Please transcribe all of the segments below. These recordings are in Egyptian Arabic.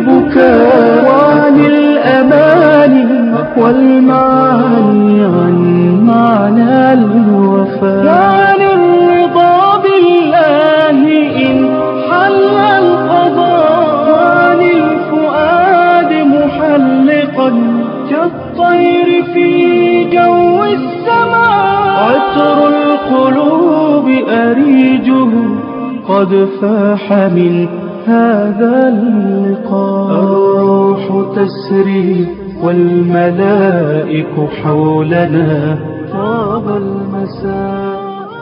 البكاء وعن الأماني والمعاني عن معنى الوفاء وعن الرضا بالله إن حل القضاء وعن الفؤاد محلقا كالطير في جو السماء عطر القلوب أريجه قد فاح من هذا اللقاء الروح تسري والملائك حولنا طاب المساء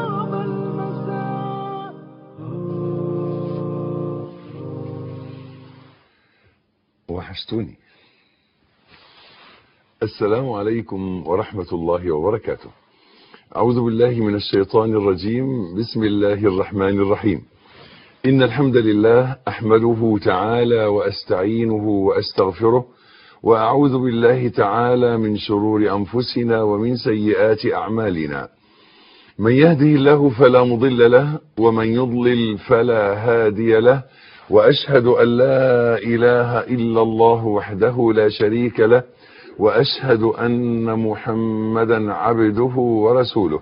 وحشتوني السلام عليكم ورحمة الله وبركاته أعوذ بالله من الشيطان الرجيم بسم الله الرحمن الرحيم إن الحمد لله أحمده تعالى وأستعينه وأستغفره وأعوذ بالله تعالى من شرور أنفسنا ومن سيئات أعمالنا من يهده الله فلا مضل له ومن يضلل فلا هادي له وأشهد أن لا إله إلا الله وحده لا شريك له وأشهد أن محمدا عبده ورسوله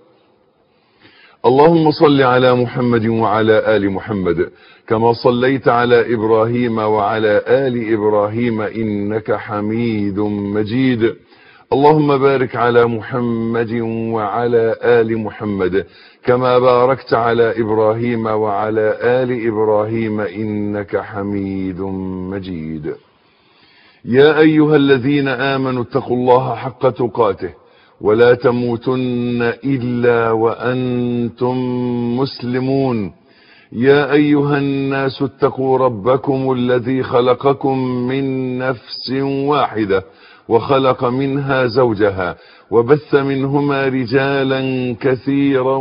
اللهم صل على محمد وعلى آل محمد كما صليت على إبراهيم وعلى آل إبراهيم إنك حميد مجيد اللهم بارك على محمد وعلى آل محمد كما باركت على إبراهيم وعلى آل إبراهيم إنك حميد مجيد يا أيها الذين آمنوا اتقوا الله حق تقاته ولا تموتن إلا وأنتم مسلمون يا أيها الناس اتقوا ربكم الذي خلقكم من نفس واحدة وخلق منها زوجها وبث منهما رجالا كثيرا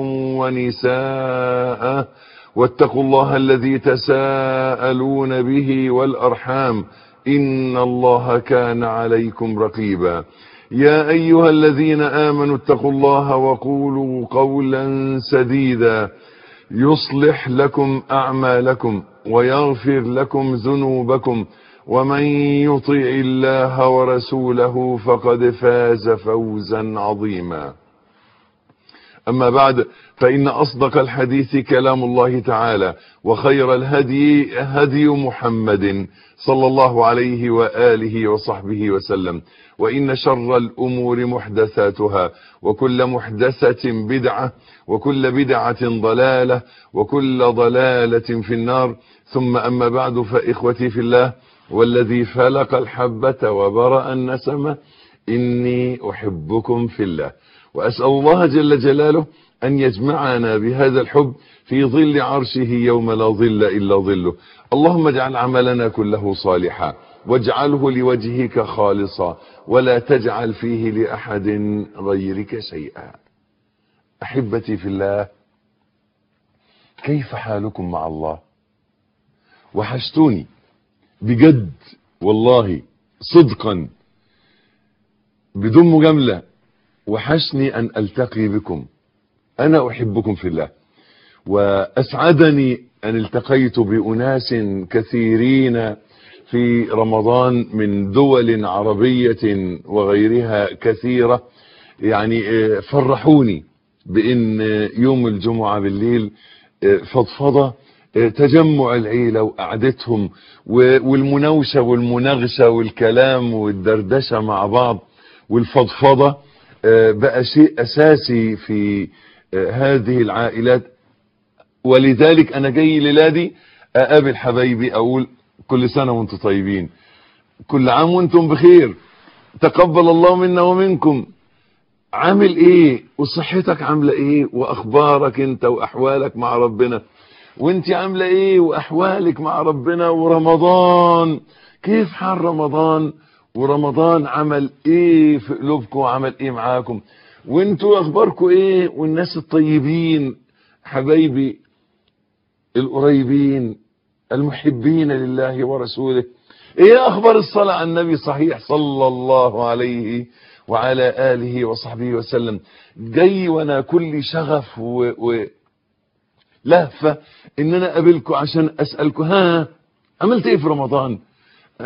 ونساء واتقوا الله الذي تساءلون به والأرحام إن الله كان عليكم رقيبا يا أيها الذين آمنوا اتقوا الله وقولوا قولا سديدا يصلح لكم أعمالكم ويغفر لكم ذنوبكم ومن يطع الله ورسوله فقد فاز فوزا عظيما أما بعد فإن أصدق الحديث كلام الله تعالى وخير الهدي هدي محمد صلى الله عليه وآله وصحبه وسلم وإن شر الأمور محدثاتها وكل محدثة بدعة وكل بدعة ضلالة وكل ضلالة في النار ثم أما بعد فإخوتي في الله والذي فلق الحبة وبرأ النسمة إني أحبكم في الله وأسأل الله جل جلاله أن يجمعنا بهذا الحب في ظل عرشه يوم لا ظل إلا ظله اللهم اجعل عملنا كله صالحا واجعله لوجهك خالصا ولا تجعل فيه لأحد غيرك شيئا أحبتي في الله كيف حالكم مع الله وحشتوني بجد والله صدقا بدون مجاملة وحشني أن ألتقي بكم أنا أحبكم في الله وأسعدني أن التقيت بأناس كثيرين في رمضان من دول عربية وغيرها كثيرة يعني فرحوني بأن يوم الجمعة بالليل فضفضة تجمع العيلة وقعدتهم والمناوشة والمناغشة والكلام والدردشة مع بعض والفضفضة بقى شيء أساسي في هذه العائلات ولذلك أنا جاي للادي أقابل حبايبي أقول كل سنة وانتم طيبين كل عام وانتم بخير تقبل الله منا ومنكم عامل ايه وصحتك عاملة ايه واخبارك انت واحوالك مع ربنا وانت عاملة ايه واحوالك مع ربنا ورمضان كيف حال رمضان ورمضان عمل ايه في قلوبكم وعمل ايه معاكم وانتوا اخباركم ايه والناس الطيبين حبايبي القريبين المحبين لله ورسوله ايه اخبار الصلاة على النبي صحيح صلى الله عليه وعلى اله وصحبه وسلم جاي وانا كل شغف و, و لهفة ان انا اقابلكم عشان اسألكم ها عملت ايه في رمضان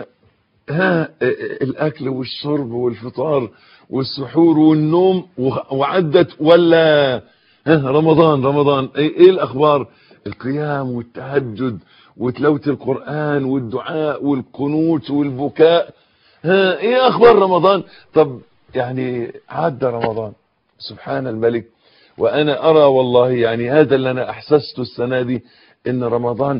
ها الاكل والشرب والفطار والسحور والنوم وعدت ولا ها رمضان رمضان ايه إيه الاخبار القيام والتهجد وتلاوه القران والدعاء والقنوت والبكاء ها ايه اخبار رمضان طب يعني عدى رمضان سبحان الملك وانا ارى والله يعني هذا اللي انا احسسته السنه دي ان رمضان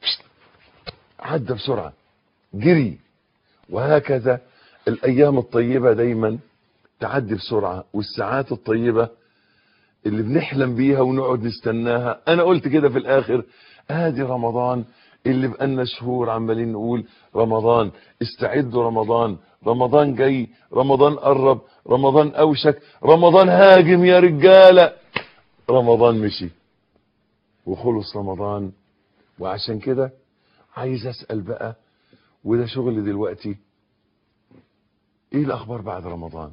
عدى بسرعه جري وهكذا الايام الطيبه دايما تعدي بسرعه والساعات الطيبه اللي بنحلم بيها ونقعد نستناها انا قلت كده في الاخر ادي رمضان اللي بقالنا شهور عمالين نقول رمضان استعدوا رمضان رمضان جاي رمضان قرب رمضان اوشك رمضان هاجم يا رجاله رمضان مشي وخلص رمضان وعشان كده عايز اسال بقى وده شغل دلوقتي ايه الاخبار بعد رمضان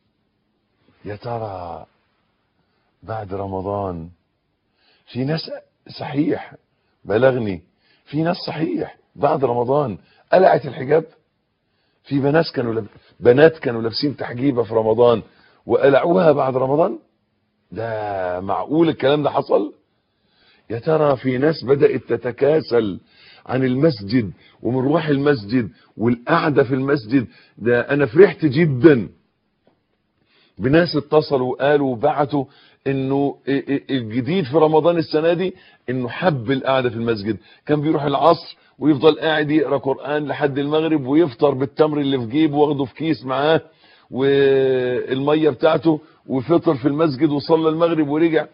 يا ترى بعد رمضان في ناس صحيح بلغني في ناس صحيح بعد رمضان قلعت الحجاب في بنات كانوا لب... بنات كانوا لابسين تحجيبه في رمضان وقلعوها بعد رمضان ده معقول الكلام ده حصل يا ترى في ناس بدأت تتكاسل عن المسجد ومروح المسجد والقعدة في المسجد ده انا فرحت جدا بناس اتصلوا وقالوا وبعتوا انه الجديد في رمضان السنة دي انه حب القعدة في المسجد كان بيروح العصر ويفضل قاعد يقرا قرآن لحد المغرب ويفطر بالتمر اللي في جيبه واخده في كيس معاه والمية بتاعته وفطر في المسجد وصلى المغرب ورجع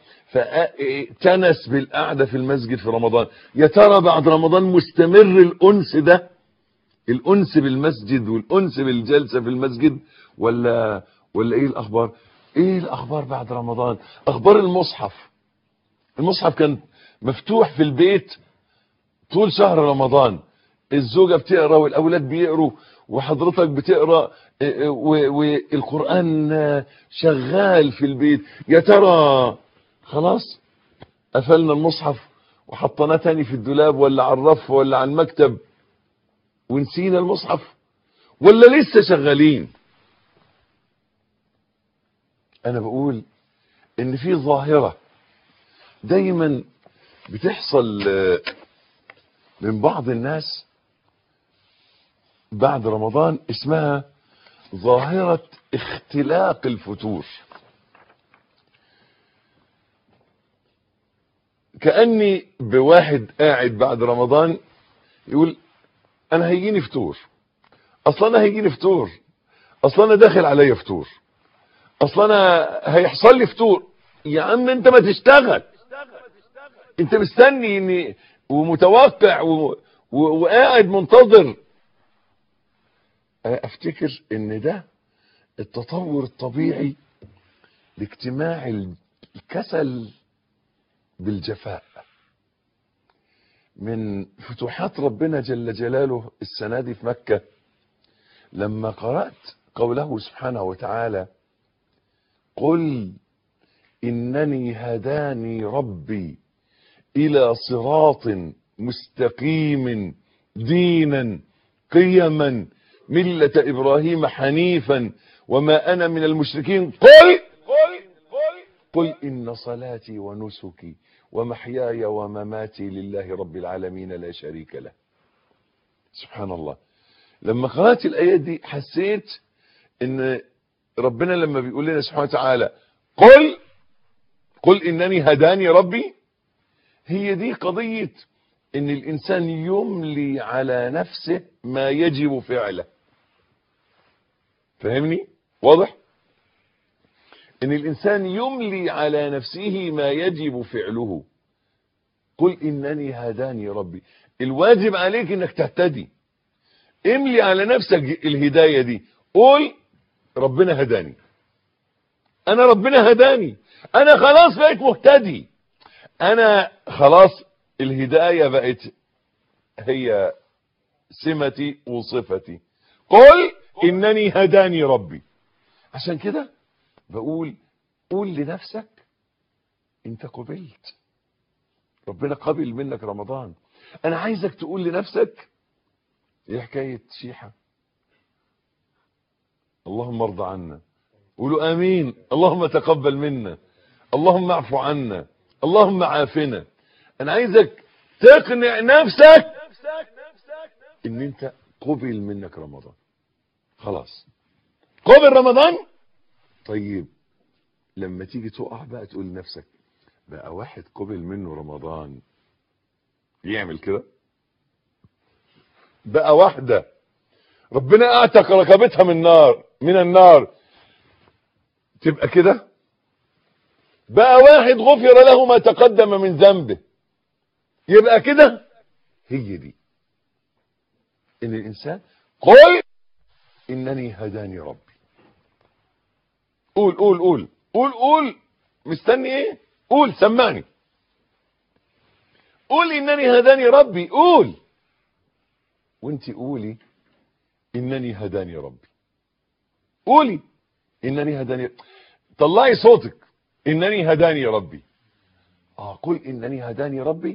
فتنس بالقعدة في المسجد في رمضان يا ترى بعد رمضان مستمر الأنس ده الأنس بالمسجد والأنس بالجلسة في المسجد ولا ولا ايه الأخبار ايه الأخبار بعد رمضان أخبار المصحف المصحف كان مفتوح في البيت طول شهر رمضان الزوجة بتقرأ والأولاد بيقروا وحضرتك بتقرأ والقرآن شغال في البيت يا ترى خلاص قفلنا المصحف وحطيناه تاني في الدولاب ولا على الرف ولا على المكتب ونسينا المصحف ولا لسه شغالين انا بقول ان في ظاهرة دايما بتحصل من بعض الناس بعد رمضان اسمها ظاهرة اختلاق الفتور كأني بواحد قاعد بعد رمضان يقول انا هيجيني فطور اصلا انا هيجيني فطور اصلا انا داخل عليا فطور اصلا انا هيحصل لي فطور يا عم انت ما تشتغل انت مستني اني ومتوقع و... و... وقاعد منتظر افتكر ان ده التطور الطبيعي لاجتماع الكسل بالجفاء من فتوحات ربنا جل جلاله السنة دي في مكة لما قرأت قوله سبحانه وتعالى قل إنني هداني ربي إلى صراط مستقيم دينا قيما ملة إبراهيم حنيفا وما أنا من المشركين قل قل قل قل إن صلاتي ونسكي ومحياي ومماتي لله رب العالمين لا شريك له سبحان الله لما قرأت الآيات دي حسيت ان ربنا لما بيقول لنا سبحانه وتعالى قل قل إنني هداني ربي هي دي قضية ان الانسان يملي على نفسه ما يجب فعله فهمني واضح ان الانسان يملي على نفسه ما يجب فعله قل انني هداني ربي الواجب عليك انك تهتدي املي على نفسك الهداية دي قول ربنا هداني انا ربنا هداني انا خلاص بقيت مهتدي انا خلاص الهداية بقت هي سمتي وصفتي قل انني هداني ربي عشان كده بقول قول لنفسك انت قبلت ربنا قبل منك رمضان انا عايزك تقول لنفسك ايه حكاية شيحة اللهم ارضى عنا قولوا امين اللهم تقبل منا اللهم اعفو عنا اللهم عافنا انا عايزك تقنع نفسك ان انت قبل منك رمضان خلاص قبل رمضان طيب لما تيجي تقع بقى تقول لنفسك بقى واحد قبل منه رمضان يعمل كده بقى واحدة ربنا اعتق رقبتها من النار من النار تبقى كده بقى واحد غفر له ما تقدم من ذنبه يبقى كده هي دي ان الانسان قل انني هداني ربي قول قول قول قول قول مستني ايه قول سمعني قول انني هداني ربي قول وانت قولي انني هداني ربي قولي انني هداني طلعي صوتك انني هداني ربي اه قل انني هداني ربي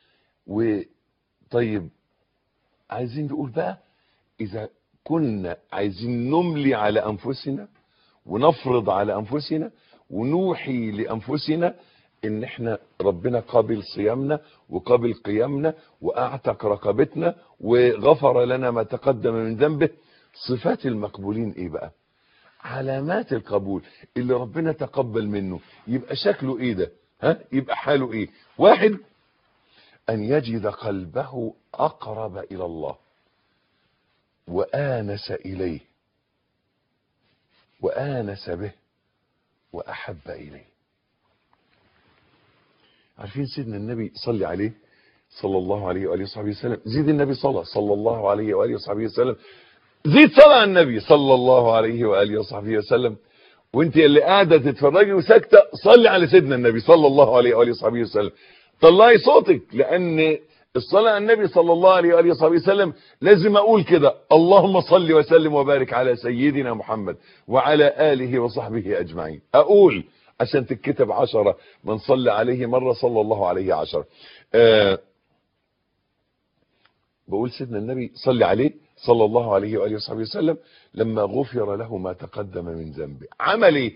وطيب عايزين نقول بقى اذا كنا عايزين نملي على انفسنا ونفرض على انفسنا ونوحي لانفسنا ان احنا ربنا قابل صيامنا وقابل قيامنا واعتق رقبتنا وغفر لنا ما تقدم من ذنبه صفات المقبولين ايه بقى علامات القبول اللي ربنا تقبل منه يبقى شكله ايه ده ها يبقى حاله ايه واحد ان يجد قلبه اقرب الى الله وانس اليه وانس به واحب اليه عارفين سيدنا النبي صلي عليه صلى الله عليه واله وصحبه وسلم زيد النبي صلى صلى الله عليه واله وصحبه وسلم زيد صلى على النبي صلى الله عليه واله وصحبه وسلم وانت اللي قاعده تتفرجي وساكته صلي على سيدنا النبي صلى الله عليه واله وصحبه وسلم طلعي صوتك لان الصلاه على النبي صلى الله عليه واله وصحبه وسلم لازم اقول كده اللهم صل وسلم وبارك على سيدنا محمد وعلى اله وصحبه اجمعين اقول عشان تتكتب عشرة من صلى عليه مرة صلى الله عليه عشرة أه بقول سيدنا النبي صلي عليه صلى الله عليه وآله وصحبه وسلم لما غفر له ما تقدم من ذنبه عمل ايه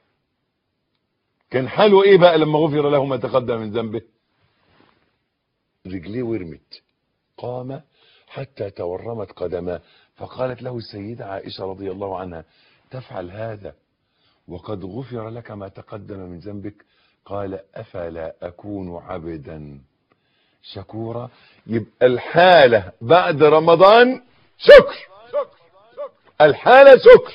كان حاله ايه بقى لما غفر له ما تقدم من ذنبه رجليه ورمت قام حتى تورمت قدماه فقالت له السيدة عائشة رضي الله عنها تفعل هذا وقد غفر لك ما تقدم من ذنبك قال أفلا أكون عبدا شكورا يبقى الحالة بعد رمضان شكر الحالة شكر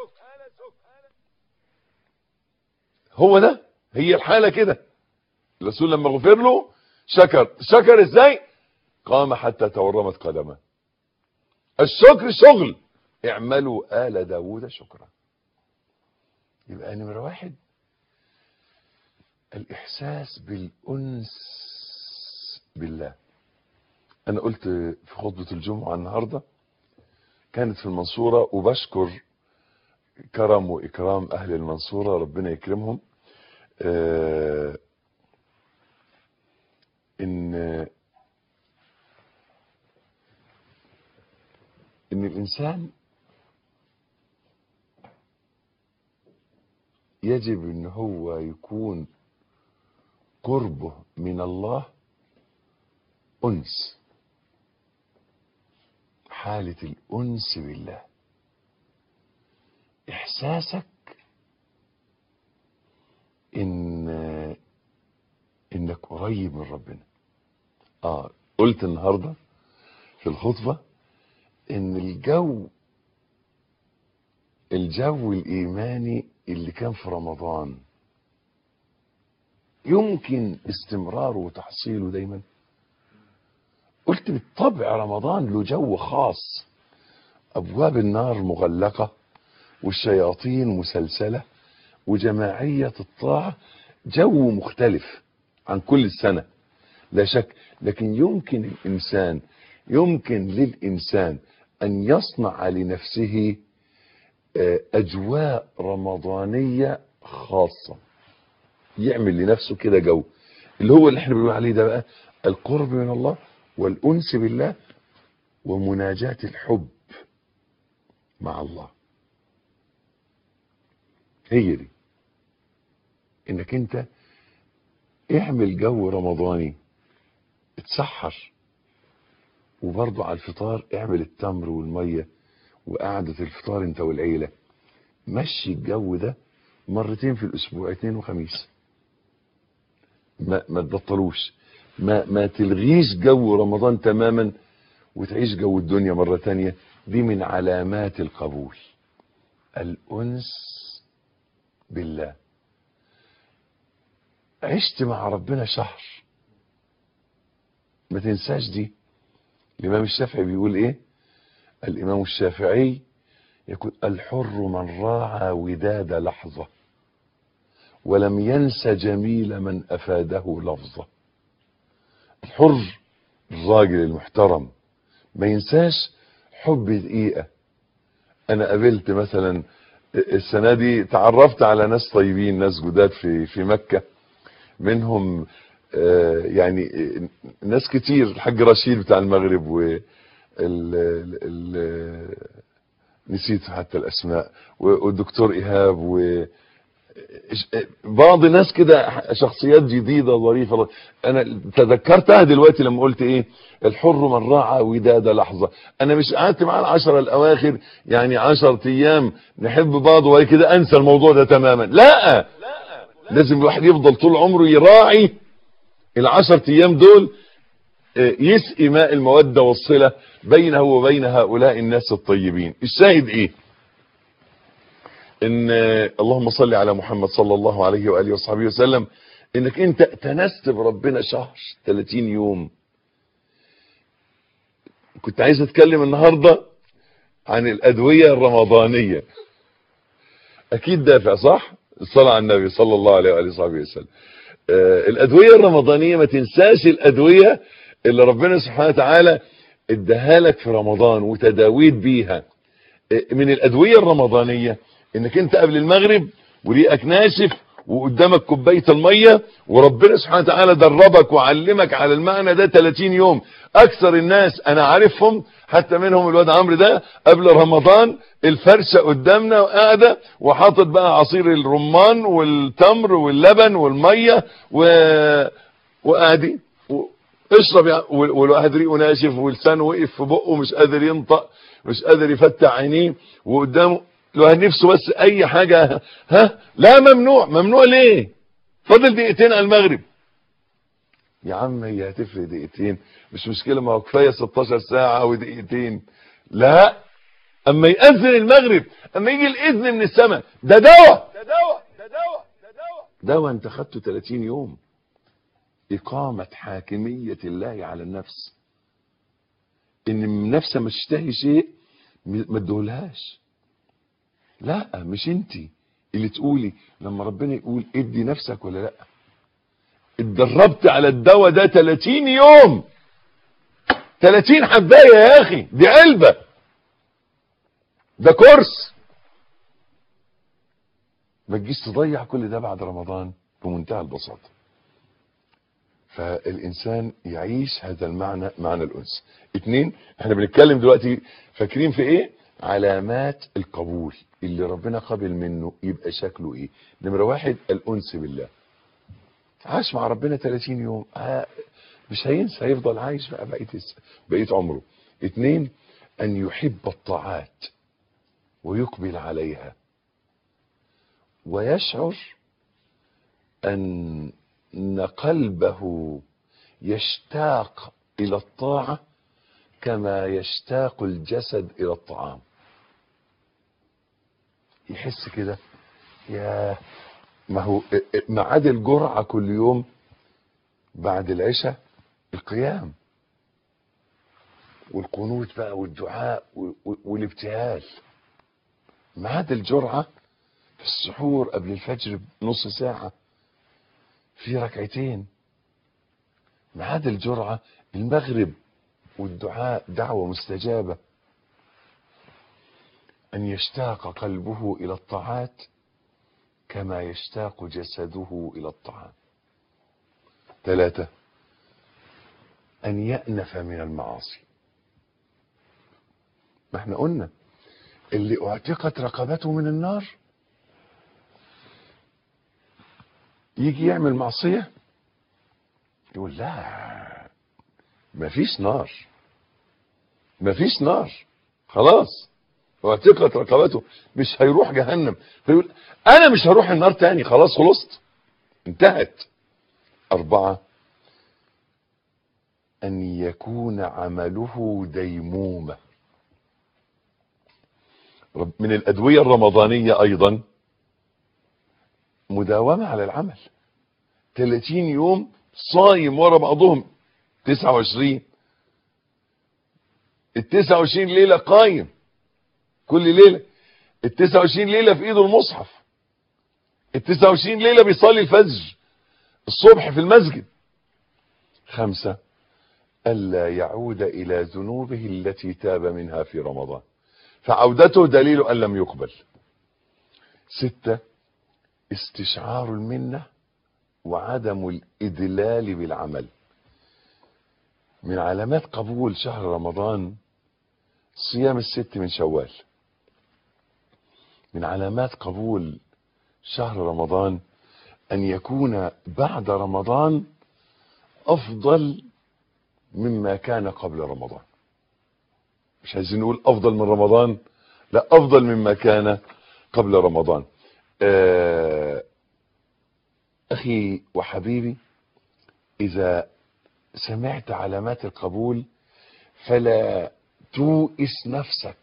هو ده هي الحالة كده الرسول لما غفر له شكر شكر ازاي قام حتى تورمت قدمه الشكر شغل اعملوا آل داود شكرا يبقى نمرة واحد الإحساس بالأنس بالله أنا قلت في خطبة الجمعة النهاردة كانت في المنصورة وبشكر كرم وإكرام أهل المنصورة ربنا يكرمهم آه إن إن الإنسان يجب ان هو يكون قربه من الله انس حالة الانس بالله احساسك ان انك قريب من ربنا اه قلت النهاردة في الخطبة ان الجو الجو الايماني اللي كان في رمضان يمكن استمراره وتحصيله دايما قلت بالطبع رمضان له جو خاص ابواب النار مغلقة والشياطين مسلسلة وجماعية الطاعة جو مختلف عن كل السنة لا شك لكن يمكن الانسان يمكن للانسان ان يصنع لنفسه اجواء رمضانية خاصة يعمل لنفسه كده جو اللي هو اللي احنا بنقول عليه ده بقى القرب من الله والانس بالله ومناجاة الحب مع الله هي دي انك انت اعمل جو رمضاني اتسحر وبرضه على الفطار اعمل التمر والميه وقعدة الفطار انت والعيلة مشي الجو ده مرتين في الاسبوع اثنين وخميس ما ما تبطلوش ما ما تلغيش جو رمضان تماما وتعيش جو الدنيا مرة تانية دي من علامات القبول الأنس بالله عشت مع ربنا شهر ما تنساش دي الإمام الشافعي بيقول إيه الإمام الشافعي يقول الحر من راعى وداد لحظة ولم ينس جميل من أفاده لفظة الحر الراجل المحترم ما ينساش حب دقيقة أنا قابلت مثلا السنة دي تعرفت على ناس طيبين ناس جداد في في مكة منهم آه، يعني آه، ناس كتير الحاج رشيد بتاع المغرب و ال ال نسيت حتى الاسماء والدكتور ايهاب و بعض الناس كده شخصيات جديده ظريفه انا تذكرتها دلوقتي لما قلت ايه الحر من راعى وداد لحظه انا مش قعدت معاه العشره الاواخر يعني عشر ايام نحب بعض وبعد كده انسى الموضوع ده تماما لا لازم الواحد يفضل طول عمره يراعي العشر ايام دول آه، يسقي ماء المودة والصلة بينه وبين هؤلاء الناس الطيبين الشاهد ايه ان آه، اللهم صل على محمد صلى الله عليه وآله وصحبه وسلم انك انت تنست بربنا شهر 30 يوم كنت عايز اتكلم النهاردة عن الادوية الرمضانية اكيد دافع صح الصلاة على النبي صلى الله عليه وآله وصحبه وسلم آه، الادوية الرمضانية ما تنساش الادوية اللي ربنا سبحانه وتعالى اداها لك في رمضان وتداويت بيها آه، من الادوية الرمضانية انك انت قبل المغرب وريقك ناشف وقدامك كوبايه الميه وربنا سبحانه وتعالى دربك وعلمك على المعنى ده 30 يوم اكثر الناس انا عارفهم حتى منهم الواد عمرو ده قبل رمضان الفرشه قدامنا وقاعده وحاطط بقى عصير الرمان والتمر واللبن والميه و... وقاعدين و... اشرب يعني وال- والواحد ريقه ناشف ولسانه وقف في بقه مش قادر ينطق مش قادر يفتح عينيه وقدامه الواحد نفسه بس اي حاجه ها لا ممنوع ممنوع ليه فاضل دقيقتين على المغرب يا عم هي هتفرق دقيقتين مش مشكله ما هو كفايه 16 ساعه ودقيقتين لا اما يأذن المغرب اما يجي الاذن من السماء ده دواء ده دواء ده دواء ده دواء دواء انت خدته 30 يوم إقامة حاكمية الله على النفس إن النفس ما تشتهي شيء م- ما تدولهاش لا مش انت اللي تقولي لما ربنا يقول ادي نفسك ولا لا اتدربت على الدواء ده 30 يوم 30 حبايه يا اخي دي علبه ده كورس ما تجيش تضيع كل ده بعد رمضان بمنتهى البساطه فالانسان يعيش هذا المعنى معنى الانس اتنين احنا بنتكلم دلوقتي فاكرين في ايه علامات القبول اللي ربنا قبل منه يبقى شكله ايه نمرة واحد الانس بالله عاش مع ربنا 30 يوم ها مش هينسى هيفضل عايش بقى بقية الس- بقية عمره اتنين ان يحب الطاعات ويقبل عليها ويشعر ان ان قلبه يشتاق الى الطاعه كما يشتاق الجسد الى الطعام يحس كده يا ما هو ميعاد الجرعه كل يوم بعد العشاء القيام والقنوت بقى والدعاء و- و- والابتهال ميعاد الجرعه في السحور قبل الفجر بنص ساعه في ركعتين ميعاد الجرعة المغرب والدعاء دعوة مستجابة أن يشتاق قلبه إلى الطاعات كما يشتاق جسده إلى الطعام ثلاثة أن يأنف من المعاصي ما احنا قلنا اللي اعتقت رقبته من النار يجي يعمل معصية يقول لا مفيش نار مفيش نار خلاص واعتقت رقبته مش هيروح جهنم فيقول انا مش هروح النار تاني خلاص خلصت انتهت اربعة ان يكون عمله ديمومة رب- من الادوية الرمضانية ايضا مداومة على العمل 30 يوم صايم ورا بعضهم 29 ال 29 ليلة قايم كل ليلة ال 29 ليلة في ايده المصحف ال 29 ليلة بيصلي الفجر الصبح في المسجد خمسة ألا يعود إلى ذنوبه التي تاب منها في رمضان فعودته دليل أن لم يقبل ستة استشعار المنة وعدم الإدلال بالعمل من علامات قبول شهر رمضان صيام الست من شوال من علامات قبول شهر رمضان أن يكون بعد رمضان أفضل مما كان قبل رمضان مش عايزين نقول أفضل من رمضان لا أفضل مما كان قبل رمضان آه أخي وحبيبي إذا سمعت علامات القبول فلا توئس نفسك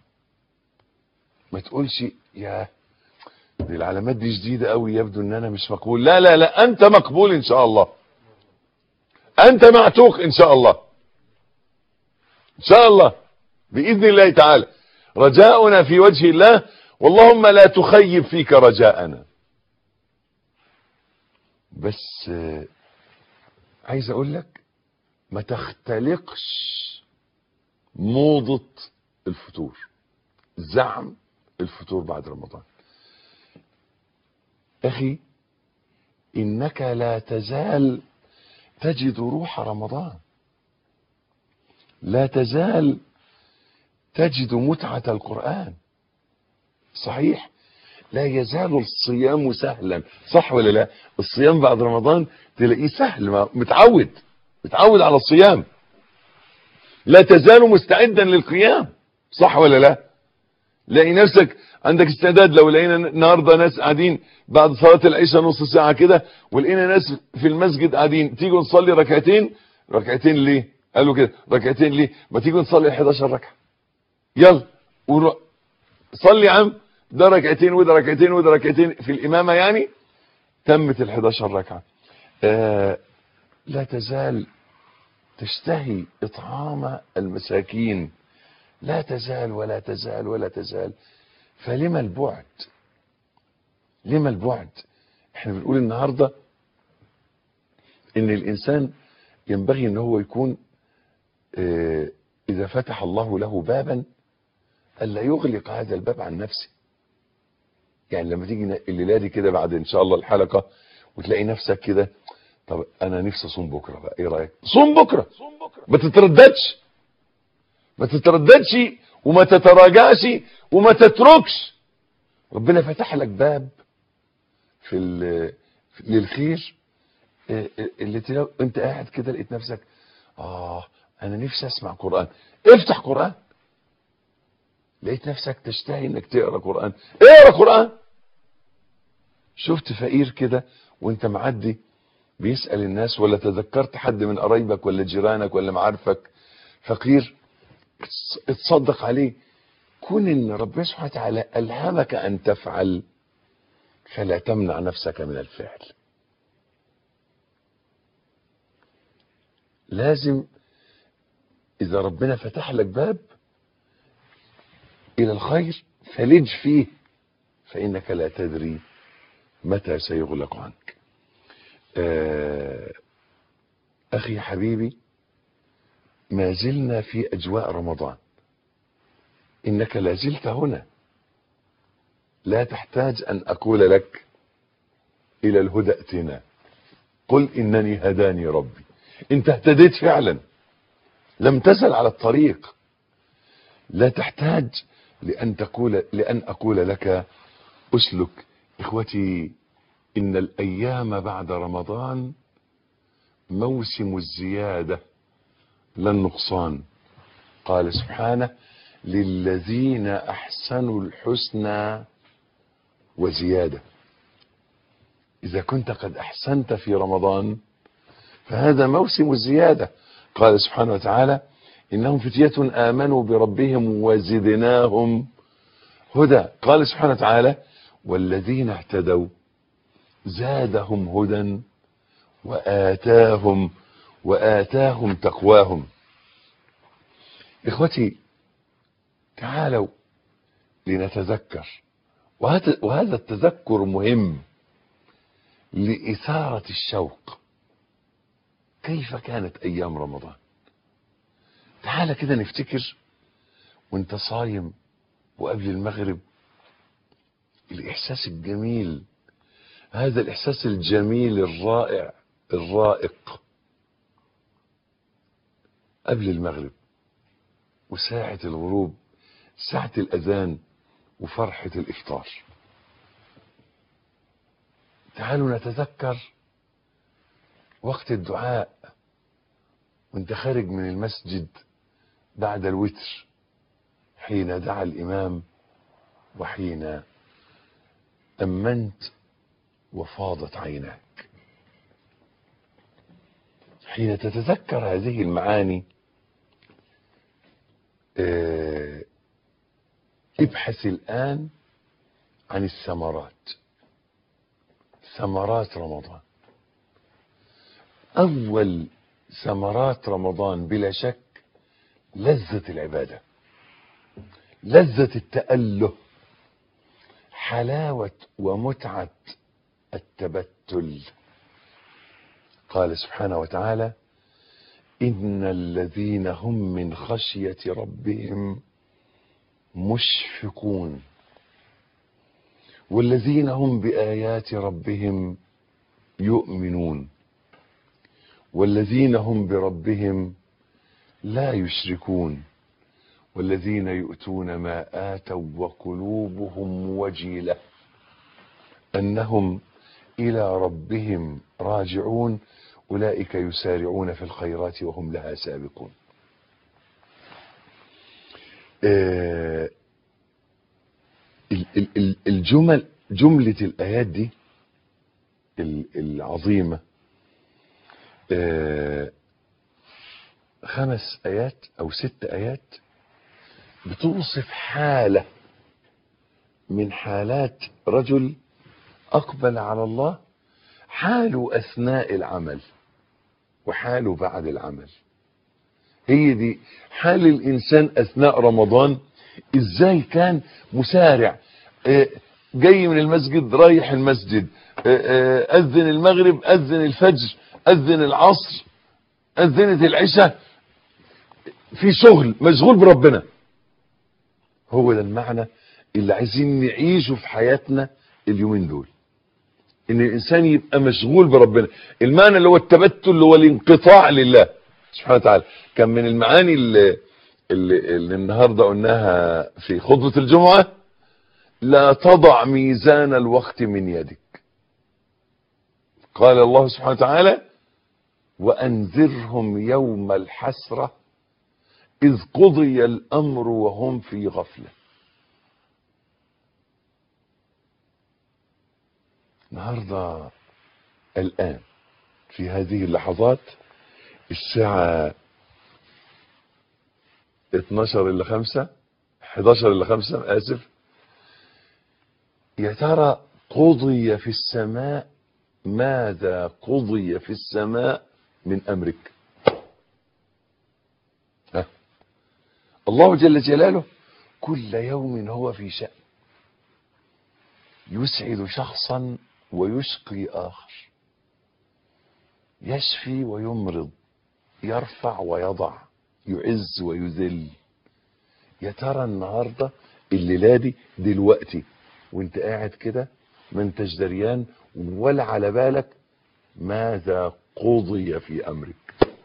ما تقولش يا دي العلامات دي جديدة قوي يبدو ان انا مش مقبول لا لا لا انت مقبول ان شاء الله انت معتوق ان شاء الله ان شاء الله باذن الله تعالى رجاؤنا في وجه الله واللهم لا تخيب فيك رجاءنا بس آه، عايز اقول لك ما تختلقش موضة الفتور زعم الفتور بعد رمضان اخي انك لا تزال تجد روح رمضان لا تزال تجد متعة القرآن صحيح لا يزال الصيام سهلا صح ولا لا الصيام بعد رمضان تلاقيه سهل ما- متعود متعود على الصيام لا تزال مستعدا للقيام صح ولا لا لاقي نفسك عندك استعداد لو لقينا النهارده ناس قاعدين بعد صلاه العشاء نص ساعه كده ولقينا ناس في المسجد قاعدين تيجوا نصلي ركعتين ركعتين ليه قالوا كده ركعتين ليه ما تيجوا نصلي 11 ركعه يلا ونروح صلي يا عم ده ركعتين وده ركعتين وده ركعتين في الامامه يعني تمت ال 11 ركعه آه لا تزال تشتهي اطعام المساكين لا تزال ولا تزال ولا تزال فلما البعد لما البعد احنا بنقول النهارده ان الانسان ينبغي ان هو يكون اه اذا فتح الله له بابا الا يغلق هذا الباب عن نفسه يعني لما تيجي الليله دي كده بعد ان شاء الله الحلقه وتلاقي نفسك كده طب انا نفسي اصوم بكره بقى ايه رايك صوم بكره ما تترددش ما تترددش وما تتراجعش وما تتركش ربنا فتح لك باب في ال- للخير إيه، إيه، اللي تلاقي انت قاعد كده لقيت نفسك اه انا نفسي اسمع قران افتح قران لقيت نفسك تشتهي انك تقرا قران اقرا قران شفت فقير كده وانت معدي بيسال الناس ولا تذكرت حد من قرايبك ولا جيرانك ولا معارفك فقير اتصدق عليه كون ان ربنا سبحانه وتعالى الهمك ان تفعل فلا تمنع نفسك من الفعل لازم اذا ربنا فتح لك باب الى الخير فلج فيه فانك لا تدري متى سيغلق عنك آه، اخي حبيبي ما زلنا في اجواء رمضان انك لا زلت هنا لا تحتاج ان اقول لك الى الهدى ائتنا قل انني هداني ربي انت اهتديت فعلا لم تزل على الطريق لا تحتاج لان تقول لان اقول لك اسلك اخوتي إن الأيام بعد رمضان موسم الزيادة لا النقصان قال سبحانه للذين أحسنوا الحسنى وزيادة إذا كنت قد أحسنت في رمضان فهذا موسم الزيادة قال سبحانه وتعالى إنهم فتية آمنوا بربهم وزدناهم هدى قال سبحانه وتعالى والذين اهتدوا زادهم هدى وآتاهم وآتاهم تقواهم إخوتي تعالوا لنتذكر وهذا, وهذا التذكر مهم لإثارة الشوق كيف كانت أيام رمضان تعال كده نفتكر وانت صايم وقبل المغرب الإحساس الجميل هذا الإحساس الجميل الرائع الرائق قبل المغرب وساعة الغروب ساعة الأذان وفرحة الإفطار تعالوا نتذكر وقت الدعاء وانت خارج من المسجد بعد الوتر حين دعا الإمام وحين أمنت وفاضت عيناك حين تتذكر هذه المعاني اه ابحث الآن عن الثمرات ثمرات رمضان أول ثمرات رمضان بلا شك لذة العبادة لذة التأله حلاوة ومتعة التبتل قال سبحانه وتعالى إن الذين هم من خشية ربهم مشفقون والذين هم بآيات ربهم يؤمنون والذين هم بربهم لا يشركون والذين يؤتون ما آتوا وقلوبهم وجيلة أنهم إلى ربهم راجعون أولئك يسارعون في الخيرات وهم لها سابقون آه الجمل جملة الآيات دي العظيمة آه خمس آيات أو ست آيات بتوصف حالة من حالات رجل أقبل على الله حاله أثناء العمل وحاله بعد العمل هي دي حال الإنسان أثناء رمضان إزاي كان مسارع جاي من المسجد رايح المسجد أذن المغرب أذن الفجر أذن العصر أذنت العشاء في شغل مشغول بربنا هو ده المعنى اللي عايزين نعيشه في حياتنا اليومين دول ان الانسان يبقى مشغول بربنا المعنى اللي هو التبتل اللي هو الانقطاع لله سبحانه وتعالى كان من المعاني اللي, اللي, اللي النهاردة قلناها في خطبة الجمعة لا تضع ميزان الوقت من يدك قال الله سبحانه وتعالى وأنذرهم يوم الحسرة إذ قضي الأمر وهم في غفلة النهاردة الآن في هذه اللحظات الساعة 12 إلا 5 11 إلا 5 آسف يا ترى قضي في السماء ماذا قضي في السماء من أمرك ها الله جل جلاله كل يوم هو في شأن يسعد شخصا ويشقي آخر يشفي ويمرض يرفع ويضع يعز ويذل يا ترى النهاردة الليلة دي دلوقتي وانت قاعد كده ما انتش دريان ولا على بالك ماذا قضي في أمرك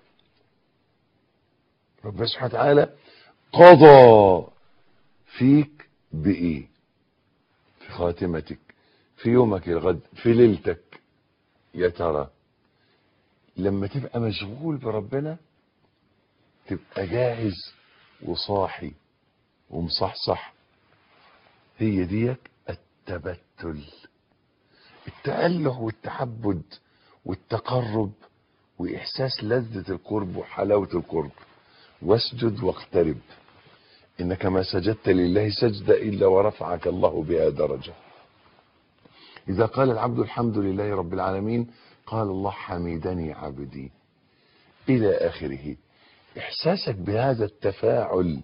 ربنا سبحانه وتعالى قضى فيك بإيه في خاتمتك في يومك الغد في ليلتك يا ترى لما تبقى مشغول بربنا تبقى جاهز وصاحي ومصحصح هي ديك التبتل التأله والتعبد والتقرب وإحساس لذة القرب وحلاوة القرب واسجد واقترب إنك ما سجدت لله سجدة إلا ورفعك الله بها درجة إذا قال العبد الحمد لله رب العالمين قال الله حمدني عبدي إلى آخره إحساسك بهذا التفاعل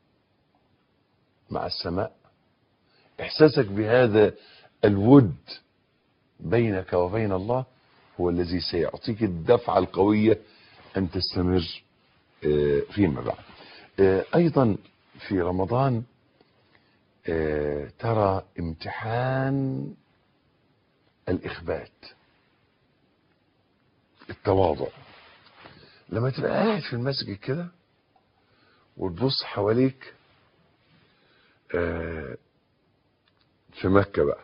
مع السماء إحساسك بهذا الود بينك وبين الله هو الذي سيعطيك الدفعة القوية أن تستمر آه، فيما بعد آه، أيضا في رمضان آه، ترى امتحان الإخبات التواضع لما تبقى قاعد في المسجد كده وتبص حواليك آه، في مكة بقى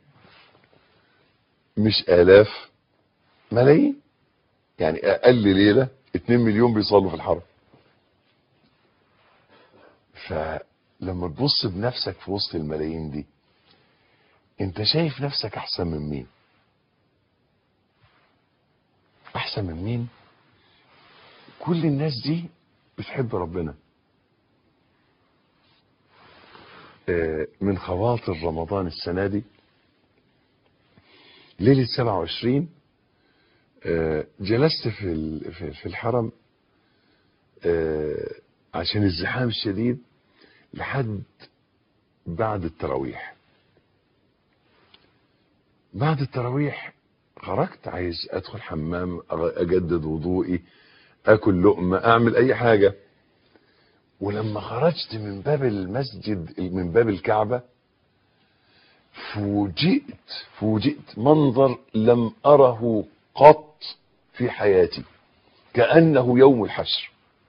مش آلاف ملايين يعني أقل ليلة 2 مليون بيصلوا في الحرم فلما تبص بنفسك في وسط الملايين دي انت شايف نفسك احسن من مين احسن من مين كل الناس دي بتحب ربنا آه، من خواطر رمضان السنة دي ليلة 27 آه، جلست في ال- في- في الحرم آه، عشان الزحام الشديد لحد بعد التراويح بعد التراويح خرجت عايز ادخل حمام أغ- اجدد وضوئي اكل لقمه اعمل اي حاجه ولما خرجت من باب المسجد من باب الكعبه فوجئت فوجئت منظر لم اره قط في حياتي كانه يوم الحشر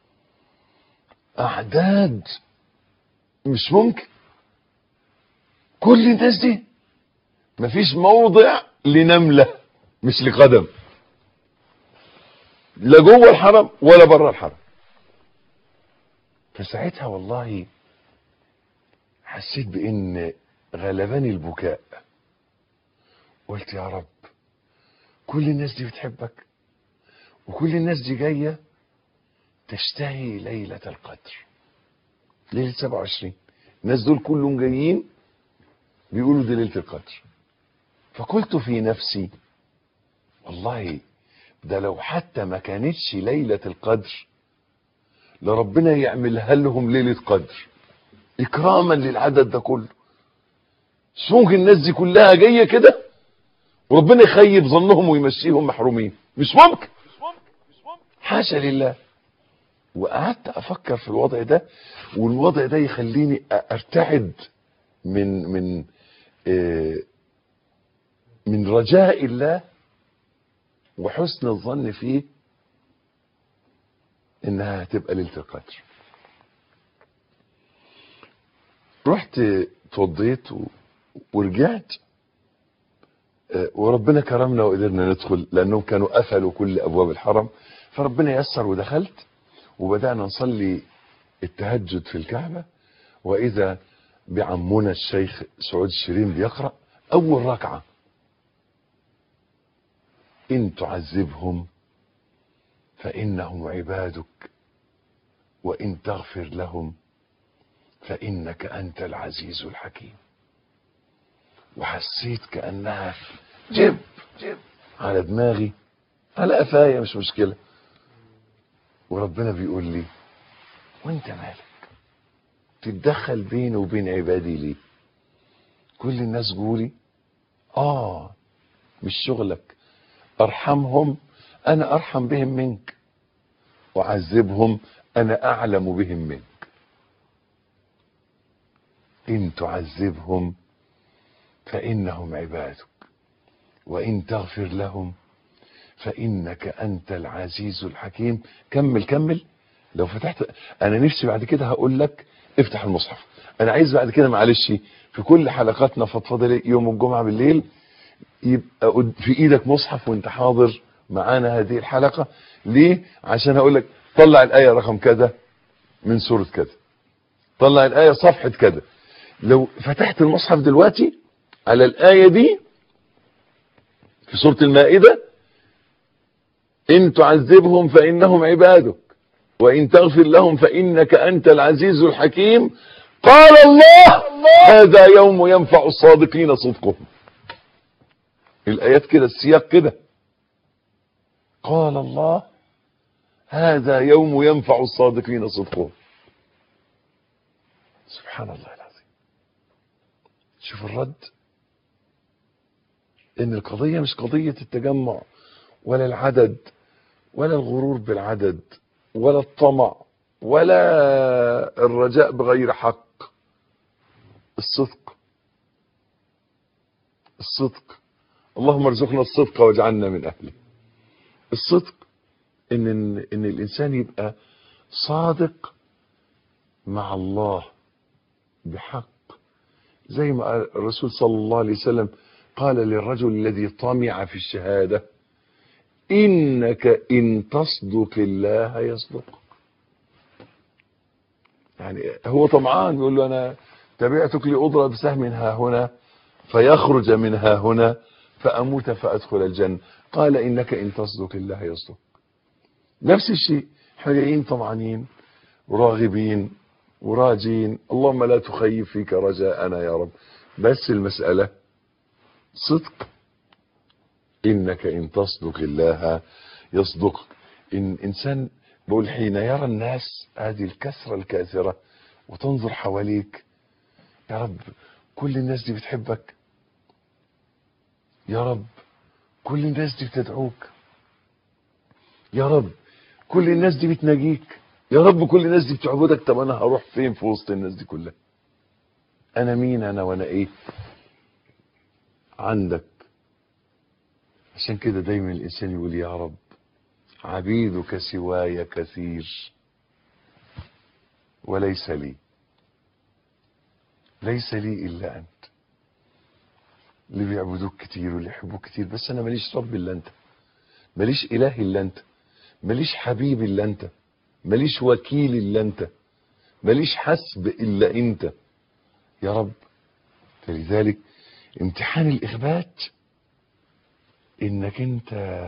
اعداد مش ممكن كل الناس دي مفيش موضع لنملة مش لقدم لا جوه الحرم ولا بره الحرم فساعتها والله حسيت بان غلبني البكاء قلت يا رب كل الناس دي بتحبك وكل الناس دي جايه تشتهي ليله القدر ليله 27 الناس دول كلهم جايين بيقولوا دي ليله القدر فقلت في نفسي والله ده لو حتى ما كانتش ليلة القدر لربنا يعملها لهم ليلة قدر إكراما للعدد ده كله مش ممكن الناس دي كلها جاية كده وربنا يخيب ظنهم ويمشيهم محرومين مش ممكن حاشا لله وقعدت أفكر في الوضع ده والوضع ده يخليني أرتعد من من آه من رجاء الله وحسن الظن فيه انها هتبقى ليله القدر رحت اتوضيت و- ورجعت آه، وربنا كرمنا وقدرنا ندخل لانهم كانوا قفلوا كل ابواب الحرم فربنا يسر ودخلت وبدانا نصلي التهجد في الكعبه واذا بعمنا الشيخ سعود الشريم بيقرا اول ركعه إن تعذبهم فإنهم عبادك وإن تغفر لهم فإنك أنت العزيز الحكيم وحسيت كأنها جب جب على دماغي على قفايا مش مشكلة وربنا بيقول لي وانت مالك تتدخل بيني وبين عبادي ليه كل الناس جولي اه مش شغلك ارحمهم انا ارحم بهم منك وعذبهم انا اعلم بهم منك ان تعذبهم فانهم عبادك وان تغفر لهم فانك انت العزيز الحكيم كمل كمل لو فتحت انا نفسي بعد كده هقول لك افتح المصحف انا عايز بعد كده معلش في كل حلقاتنا فضفضه لي يوم الجمعه بالليل يبقى قد- في ايدك مصحف وانت حاضر معانا هذه الحلقة ليه عشان هقول لك طلع الآية رقم كذا من سورة كذا طلع الآية صفحة كذا لو فتحت المصحف دلوقتي على الآية دي في سورة المائدة إن تعذبهم فإنهم عبادك وإن تغفر لهم فإنك أنت العزيز الحكيم قال الله هذا يوم ينفع الصادقين صدقهم الآيات كده السياق كده قال الله هذا يوم ينفع الصادقين صدقهم سبحان الله العظيم شوف الرد ان القضية مش قضية التجمع ولا العدد ولا الغرور بالعدد ولا الطمع ولا الرجاء بغير حق الصدق الصدق اللهم ارزقنا الصدق واجعلنا من اهله الصدق ان ان, إن الانسان يبقى صادق مع الله بحق زي ما قال الرسول صلى الله عليه وسلم قال للرجل الذي طمع في الشهادة إنك إن تصدق الله يصدق يعني هو طمعان يقول له أنا تبعتك لأضرب سهم ها هنا فيخرج من ها هنا فأموت فأدخل الجنة قال إنك إن تصدق الله يصدق نفس الشيء احنا جايين طمعانين وراغبين وراجين اللهم لا تخيب فيك رجاءنا يا رب بس المسألة صدق إنك إن تصدق الله يصدق إن إنسان بقول حين يرى الناس هذه الكثرة الكاثرة وتنظر حواليك يا رب كل الناس دي بتحبك يا رب كل الناس دي بتدعوك يا رب كل الناس دي بتناجيك يا رب كل الناس دي بتعبدك طب انا هروح فين في وسط الناس دي كلها انا مين انا وانا ايه عندك عشان كده دايما الانسان يقول يا رب عبيدك سواي كثير وليس لي ليس لي الا انت اللي بيعبدوك كتير واللي يحبوك كتير بس انا ماليش رب الا انت ماليش اله الا انت ماليش حبيب الا انت ماليش وكيل الا انت ماليش حسب الا انت يا رب فلذلك امتحان الاخبات انك انت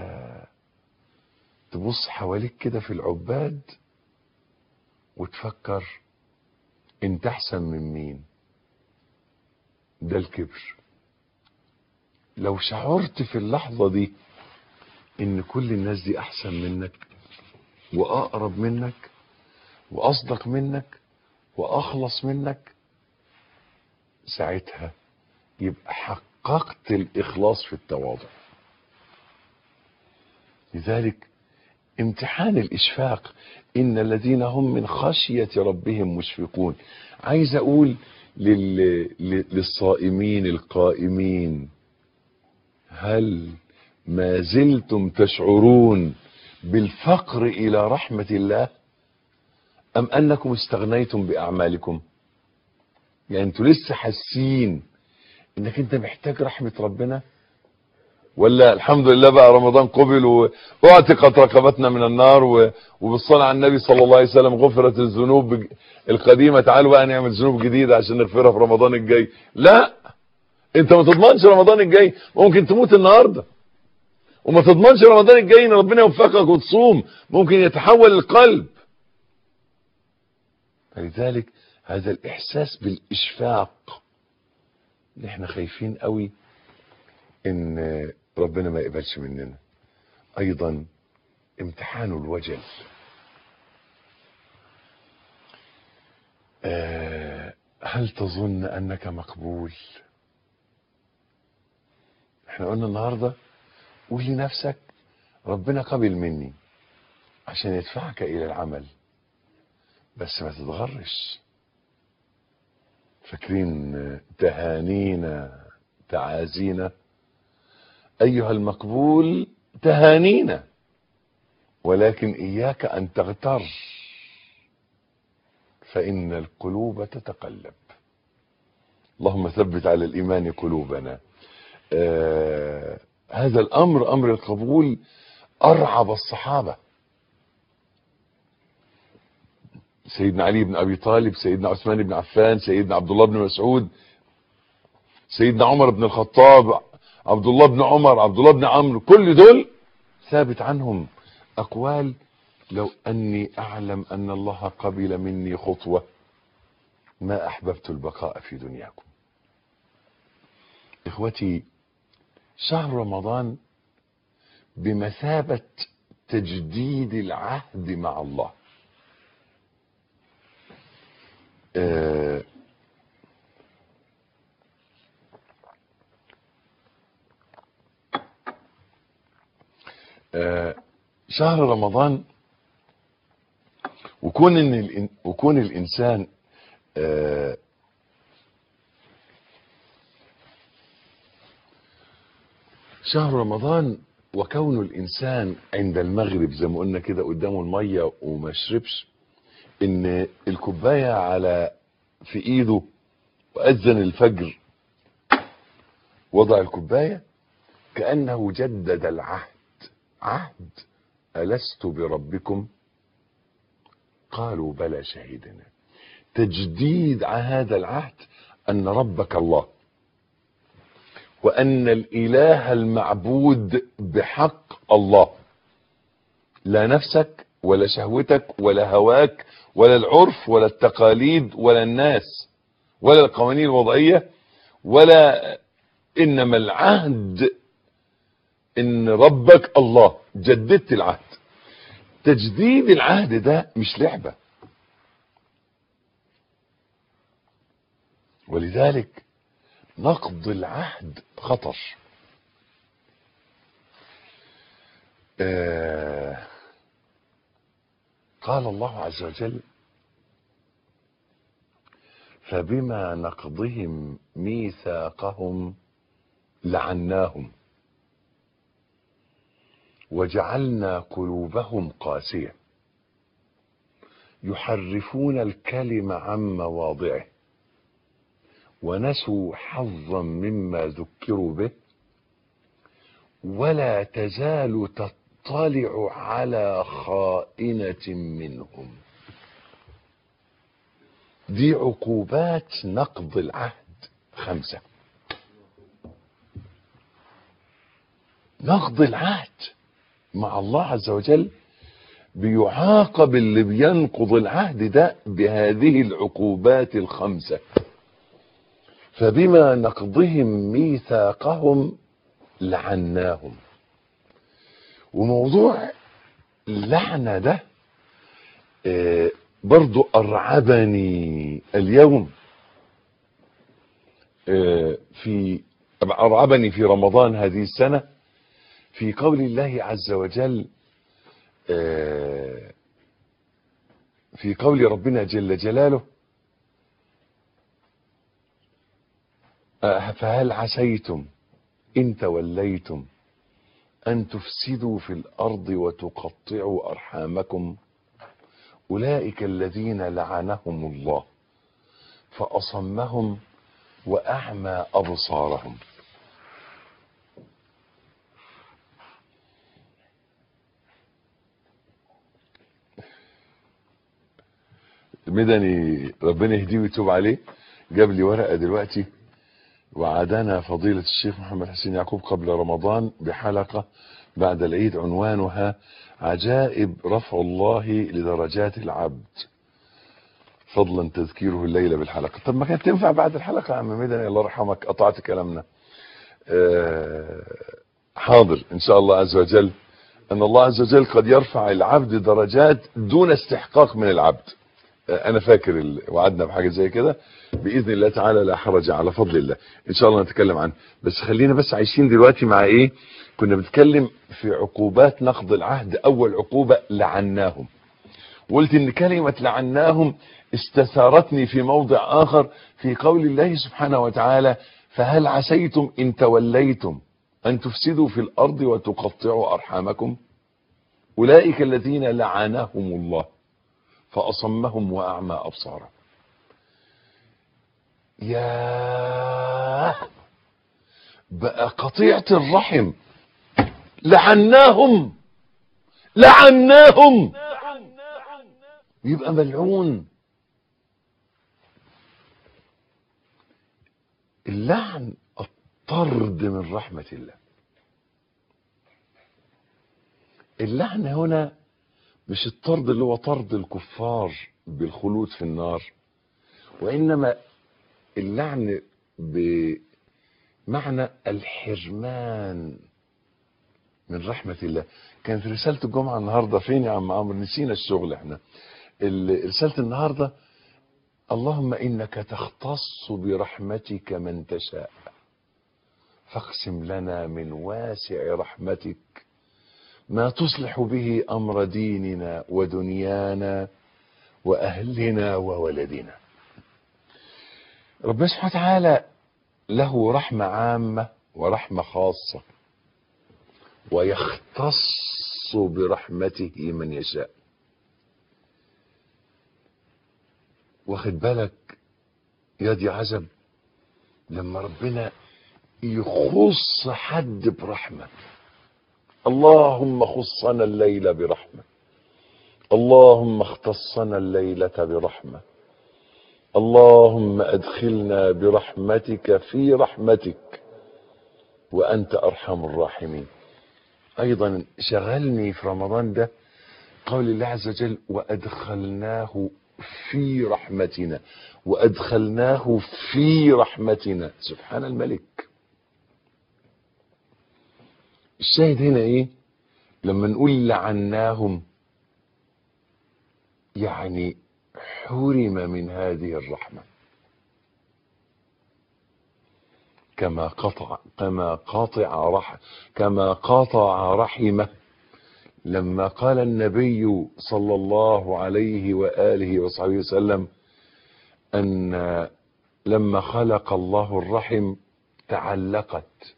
تبص حواليك كده في العباد وتفكر انت احسن من مين ده الكبر لو شعرت في اللحظة دي ان كل الناس دي احسن منك واقرب منك واصدق منك واخلص منك ساعتها يبقى حققت الاخلاص في التواضع لذلك امتحان الاشفاق ان الذين هم من خشية ربهم مشفقون عايز اقول لل... لل- للصائمين القائمين هل ما زلتم تشعرون بالفقر الى رحمة الله ام انكم استغنيتم باعمالكم يعني انتوا لسه حاسين انك انت محتاج رحمة ربنا ولا الحمد لله بقى رمضان قبل واعتقت رقبتنا من النار و- وبالصلاة على النبي صلى الله عليه وسلم غفرت الذنوب بج- القديمة تعالوا بقى نعمل ذنوب جديدة عشان نغفرها في رمضان الجاي لا انت ما تضمنش رمضان الجاي ممكن تموت النهارده وما تضمنش رمضان الجاي ان ربنا يوفقك وتصوم ممكن يتحول القلب فلذلك هذا الاحساس بالاشفاق اللي احنا خايفين قوي ان ربنا ما يقبلش مننا ايضا امتحان الوجل آه، هل تظن انك مقبول احنا قلنا النهارده قول لنفسك ربنا قبل مني عشان يدفعك الى العمل بس ما تتغرش فاكرين تهانينا تعازينا ايها المقبول تهانينا ولكن اياك ان تغتر فان القلوب تتقلب اللهم ثبت على الايمان قلوبنا آه هذا الامر امر القبول ارعب الصحابه سيدنا علي بن ابي طالب سيدنا عثمان بن عفان سيدنا عبد الله بن مسعود سيدنا عمر بن الخطاب عبد الله بن عمر عبد الله بن عمرو كل دول ثابت عنهم اقوال لو اني اعلم ان الله قبل مني خطوه ما احببت البقاء في دنياكم اخوتي شهر رمضان بمثابه تجديد العهد مع الله آه آه شهر رمضان وكون ان الإن- وكون الانسان آه شهر رمضان وكون الانسان عند المغرب زي ما قلنا كده قدامه الميه وما شربش ان الكوبايه على في ايده واذن الفجر وضع الكوبايه كانه جدد العهد عهد الست بربكم قالوا بلى شهدنا تجديد هذا العهد ان ربك الله وان الاله المعبود بحق الله لا نفسك ولا شهوتك ولا هواك ولا العرف ولا التقاليد ولا الناس ولا القوانين الوضعيه ولا انما العهد ان ربك الله جددت العهد تجديد العهد ده مش لعبه ولذلك نقض العهد خطر آه قال الله عز وجل فبما نقضهم ميثاقهم لعناهم وجعلنا قلوبهم قاسيه يحرفون الكلم عن مواضعه ونسوا حظا مما ذكروا به ولا تزال تطلع على خائنة منهم دي عقوبات نقض العهد خمسة نقض العهد مع الله عز وجل بيعاقب اللي بينقض العهد ده بهذه العقوبات الخمسه فبما نقضهم ميثاقهم لعناهم وموضوع اللعنة ده آه، برضو أرعبني اليوم آه، في أرعبني في رمضان هذه السنة في قول الله عز وجل آه، في قول ربنا جل جلاله آه، فهل عسيتم إن توليتم أن تفسدوا في الأرض وتقطعوا أرحامكم أولئك الذين لعنهم الله فأصمهم وأعمى أبصارهم مدني ربنا يهديه ويتوب عليه جاب لي ورقة دلوقتي وعادنا فضيلة الشيخ محمد حسين يعقوب قبل رمضان بحلقة بعد العيد عنوانها عجائب رفع الله لدرجات العبد فضلا تذكيره الليلة بالحلقة طب ما كانت تنفع بعد الحلقة يا عم مدني الله يرحمك قطعت كلامنا آه، حاضر ان شاء الله عز وجل ان الله عز وجل قد يرفع العبد درجات دون استحقاق من العبد آه، انا فاكر ال- وعدنا بحاجه زي كده باذن الله تعالى لا حرج على فضل الله ان شاء الله نتكلم عنه بس خلينا بس عايشين دلوقتي مع ايه كنا بنتكلم في عقوبات نقض العهد اول عقوبه لعناهم قلت ان كلمه لعناهم استثارتني في موضع اخر في قول الله سبحانه وتعالى فهل عسيتم ان توليتم ان تفسدوا في الارض وتقطعوا ارحامكم اولئك الذين لعنهم الله فاصمهم واعمى ابصارهم يا بقى قطيعة الرحم لعناهم لعناهم يبقى ملعون اللعن الطرد من رحمة الله اللعن هنا مش الطرد اللي هو طرد الكفار بالخلود في النار وإنما اللعن بمعنى الحرمان من رحمة الله كانت رسالة الجمعة النهاردة فين يا عم عمرو نسينا الشغل احنا ال- رسالة النهاردة اللهم إنك تختص برحمتك من تشاء فاقسم لنا من واسع رحمتك ما تصلح به أمر ديننا ودنيانا وأهلنا وولدنا ربنا سبحانه وتعالى له رحمة عامة ورحمة خاصة ويختص برحمته من يشاء واخد بالك يا دي عزب لما ربنا يخص حد برحمة اللهم خصنا الليل برحمة اللهم اختصنا الليلة برحمة اللهم ادخلنا برحمتك في رحمتك وانت ارحم الراحمين ايضا شغلني في رمضان ده قول الله عز وجل وادخلناه في رحمتنا وادخلناه في رحمتنا سبحان الملك الشاهد هنا ايه لما نقول لعناهم يعني حرم من هذه الرحمه كما قطع كما قاطع رح كما قاطع رحمه لما قال النبي صلى الله عليه واله وصحبه وسلم ان لما خلق الله الرحم تعلقت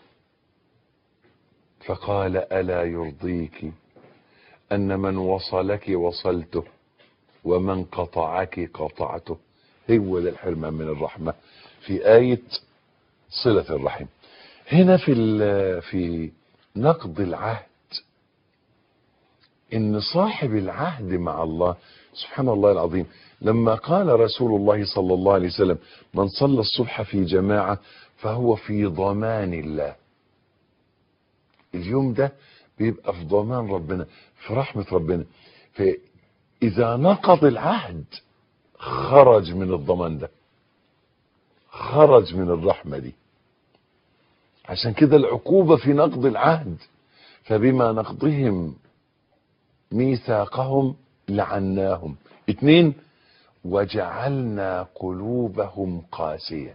فقال الا يرضيك ان من وصلك وصلته ومن قطعك قطعته هو ده الحرمان من الرحمه في ايه صله الرحم هنا في ال- في نقض العهد ان صاحب العهد مع الله سبحان الله العظيم لما قال رسول الله صلى الله عليه وسلم من صلى الصبح في جماعه فهو في ضمان الله اليوم ده بيبقى في ضمان ربنا في رحمه ربنا فاذا نقض العهد خرج من الضمان ده خرج من الرحمه دي عشان كده العقوبه في نقض العهد فبما نقضهم ميثاقهم لعناهم اتنين وجعلنا قلوبهم قاسية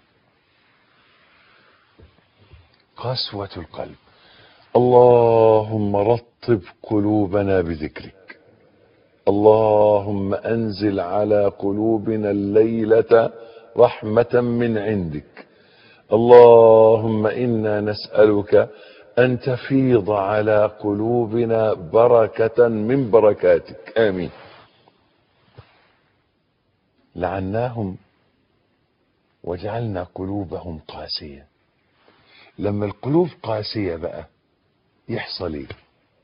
قسوة القلب اللهم رطب قلوبنا بذكرك اللهم انزل على قلوبنا الليلة رحمة من عندك اللهم انا نسألك ان تفيض على قلوبنا بركة من بركاتك امين لعناهم وجعلنا قلوبهم قاسية لما القلوب قاسية بقى يحصل ايه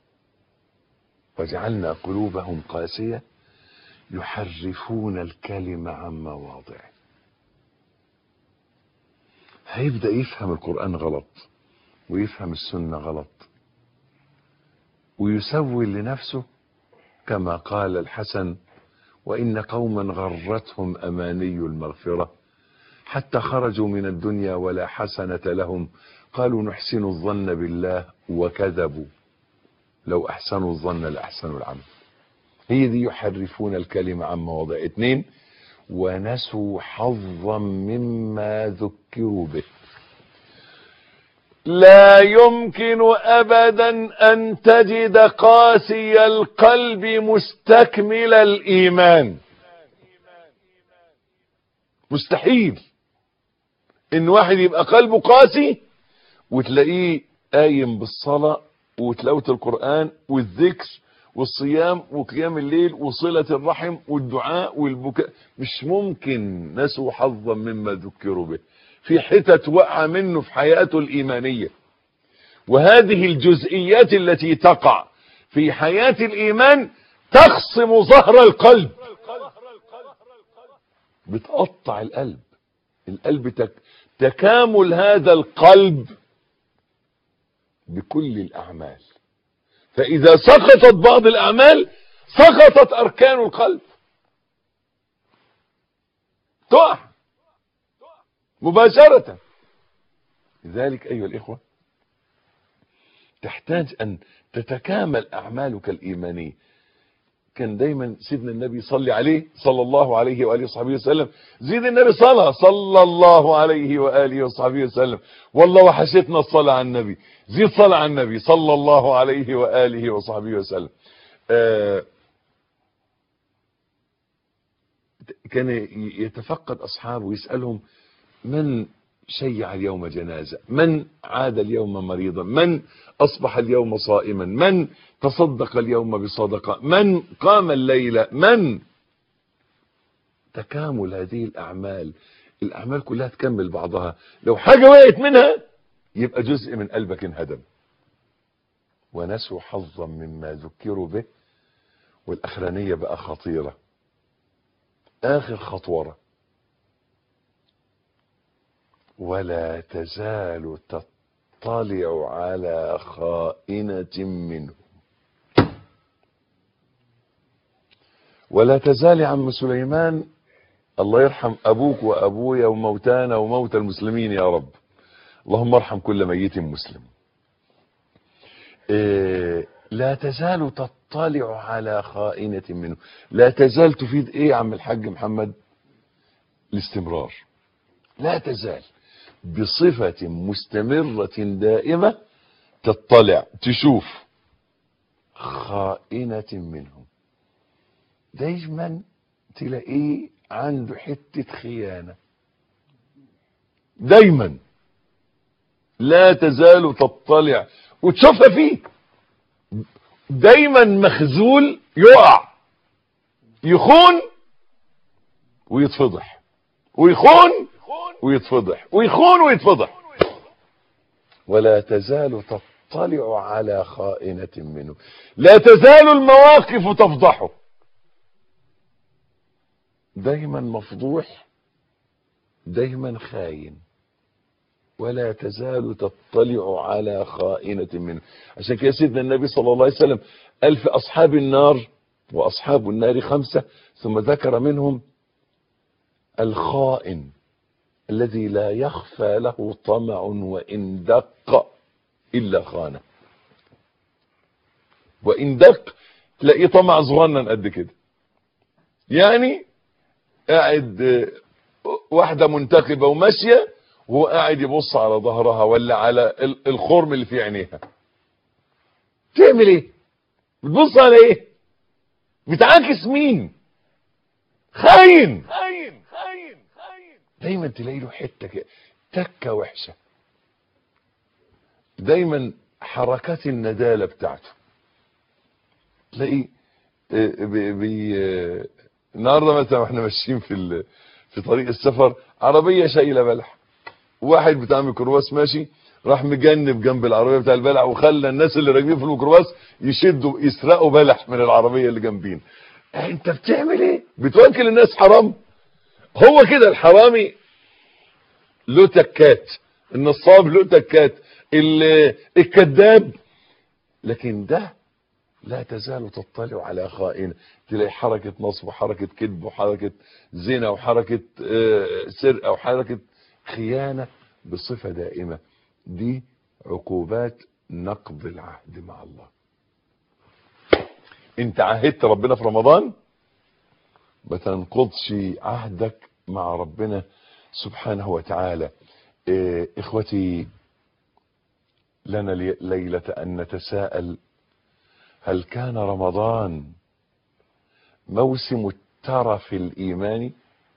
وجعلنا قلوبهم قاسية يحرفون الكلم عن مواضعه هيبدأ يفهم القرآن غلط ويفهم السنة غلط ويسوي لنفسه كما قال الحسن وإن قوما غرتهم أماني المغفرة حتى خرجوا من الدنيا ولا حسنة لهم قالوا نحسن الظن بالله وكذبوا لو أحسنوا الظن لأحسنوا العمل هي دي يحرفون الكلمة عن مواضع اتنين ونسوا حظا مما ذكروا به لا يمكن ابدا ان تجد قاسي القلب مستكمل الايمان مستحيل ان واحد يبقى قلبه قاسي وتلاقيه قايم بالصلاة وتلاوة القرآن والذكر والصيام وقيام الليل وصلة الرحم والدعاء والبكاء مش ممكن نسوا حظا مما ذكروا به في حتت وقع منه في حياته الإيمانية وهذه الجزئيات التي تقع في حياة الإيمان تخصم ظهر القلب بتقطع القلب القلب تك تكامل هذا القلب بكل الأعمال فإذا سقطت بعض الأعمال سقطت أركان القلب تقع مباشرة لذلك أيها الإخوة تحتاج أن تتكامل أعمالك الإيمانية كان دايما سيدنا النبي صلي عليه صلى الله عليه وآله وصحبه وسلم زيد النبي صلاة صلى الله عليه وآله وصحبه وسلم والله وحشتنا الصلاة على النبي زيد صلاة على النبي صلى الله عليه وآله وصحبه وسلم آه كان يتفقد أصحابه ويسألهم من شيع اليوم جنازة من عاد اليوم مريضا من أصبح اليوم صائما من تصدق اليوم بصدقة من قام الليلة من تكامل هذه الأعمال الأعمال كلها تكمل بعضها لو حاجة وقعت منها يبقى جزء من قلبك انهدم ونسوا حظا مما ذكروا به والأخرانية بقى خطيرة آخر خطورة ولا تزال تطلع على خائنة منهم ولا تزال يا عم سليمان الله يرحم أبوك وأبويا وموتانا وموتى المسلمين يا رب اللهم ارحم كل ميت مسلم إيه لا تزال تطلع على خائنة منه لا تزال تفيد ايه يا عم الحاج محمد الاستمرار لا تزال بصفة مستمرة دائمة تطلع تشوف خائنة منهم دايما تلاقيه عنده حتة خيانة دايما لا تزال تطلع وتشوفها فيه دايما مخزول يقع يخون ويتفضح ويخون ويتفضح ويخون ويتفضح ولا تزال تطلع على خائنة منه لا تزال المواقف تفضحه دايما مفضوح دايما خاين ولا تزال تطلع على خائنة منه عشان كده سيدنا النبي صلى الله عليه وسلم قال في أصحاب النار وأصحاب النار خمسة ثم ذكر منهم الخائن الذي لا يخفى له طمع وإن دق إلا خانه وإن دق تلاقيه طمع صغنن قد كده يعني قاعد واحدة منتقبة وماشية وهو قاعد يبص على ظهرها ولا على الخرم اللي في عينيها تعمل ايه بتبص على ايه بتعاكس مين خاين خاين خاين خاين دايما تلاقي له حته كده تكه وحشه دايما حركات الندالة بتاعته تلاقيه بي بي النهارده مثلا واحنا ماشيين في في طريق السفر عربيه شايله بلح واحد بتاع ميكروباص ماشي راح مجنب جنب العربيه بتاع البلح وخلى الناس اللي راكبين في الميكروباص يشدوا يسرقوا بلح من العربيه اللي جنبين انت بتعمل ايه بتوكل الناس حرام هو كده الحرامي له تكات النصاب له تكات الكذاب لكن ده لا تزال تطلع على خائنة تلاقي حركة نصب وحركة كذب وحركة زنا وحركة سرقة وحركة خيانة بصفة دائمة دي عقوبات نقض العهد مع الله انت عهدت ربنا في رمضان ما تنقضش عهدك مع ربنا سبحانه وتعالى اه اخوتي لنا ليلة ان نتساءل هل كان رمضان موسم الترف الايماني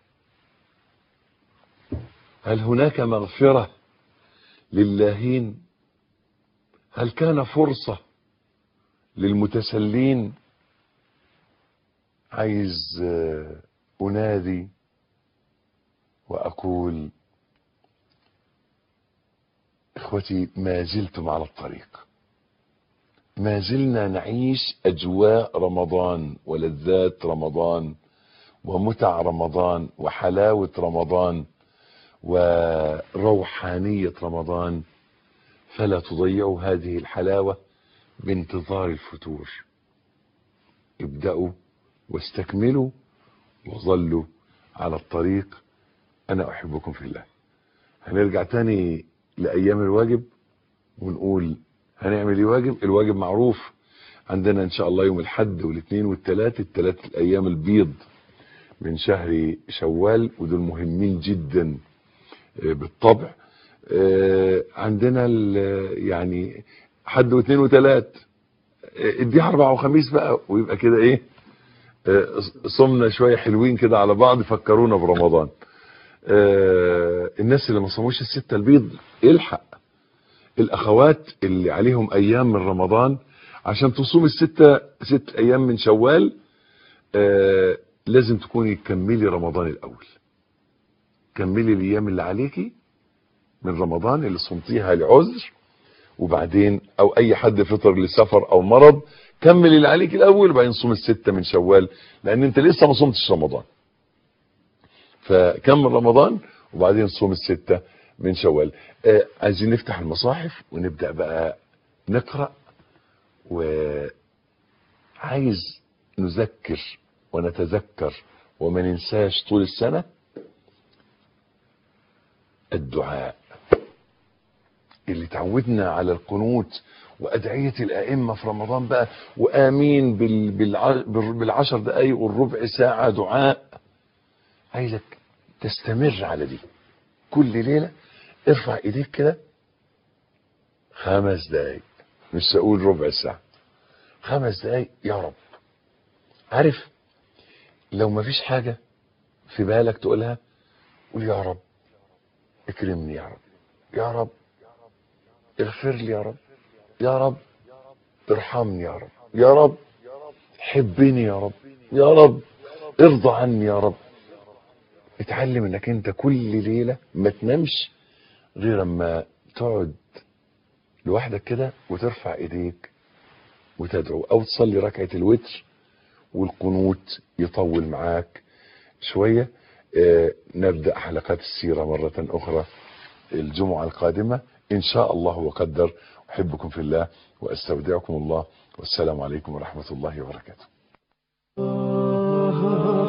هل هناك مغفرة للاهين هل كان فرصة للمتسلين عايز انادي واقول اخوتي ما زلتم على الطريق ما زلنا نعيش اجواء رمضان ولذات رمضان ومتع رمضان وحلاوة رمضان وروحانية رمضان فلا تضيعوا هذه الحلاوة بانتظار الفتور ابدأوا واستكملوا وظلوا على الطريق انا احبكم في الله هنرجع تاني لايام الواجب ونقول هنعمل ايه واجب الواجب معروف عندنا ان شاء الله يوم الحد والاثنين والثلاث الثلاث الايام البيض من شهر شوال ودول مهمين جدا بالطبع عندنا يعني حد واثنين وثلاث اديها اربع وخميس بقى ويبقى كده ايه صمنا شويه حلوين كده على بعض فكرونا برمضان الناس اللي ما صاموش الستة البيض الحق الاخوات اللي عليهم ايام من رمضان عشان تصوم الستة ست ايام من شوال لازم تكوني تكملي رمضان الاول كملي الايام اللي عليكي من رمضان اللي صمتيها لعذر وبعدين او اي حد فطر لسفر او مرض كمل اللي عليك الاول وبعدين صوم الستة من شوال لان انت لسه ما صمتش رمضان فكمل رمضان وبعدين صوم الستة من شوال آه عايزين نفتح المصاحف ونبدأ بقى نقرأ وعايز نذكر ونتذكر وما ننساش طول السنة الدعاء اللي تعودنا على القنوت وأدعية الأئمة في رمضان بقى وآمين بال بالعشر دقايق والربع ساعة دعاء عايزك تستمر على دي كل ليلة ارفع ايديك كده خمس دقايق مش هقول ربع ساعة خمس دقايق يا رب عارف لو مفيش حاجة في بالك تقولها قول يا رب اكرمني يا رب يا رب اغفر لي يا رب يا رب ارحمني يا رب يا رب حبني يا رب يا رب ارضى عني يا رب اتعلم انك انت كل ليلة ما تنامش غير اما تقعد لوحدك كده وترفع ايديك وتدعو او تصلي ركعة الوتر والقنوت يطول معاك شوية اه نبدأ حلقات السيرة مرة اخرى الجمعة القادمة ان شاء الله وقدر احبكم في الله واستودعكم الله والسلام عليكم ورحمة الله وبركاته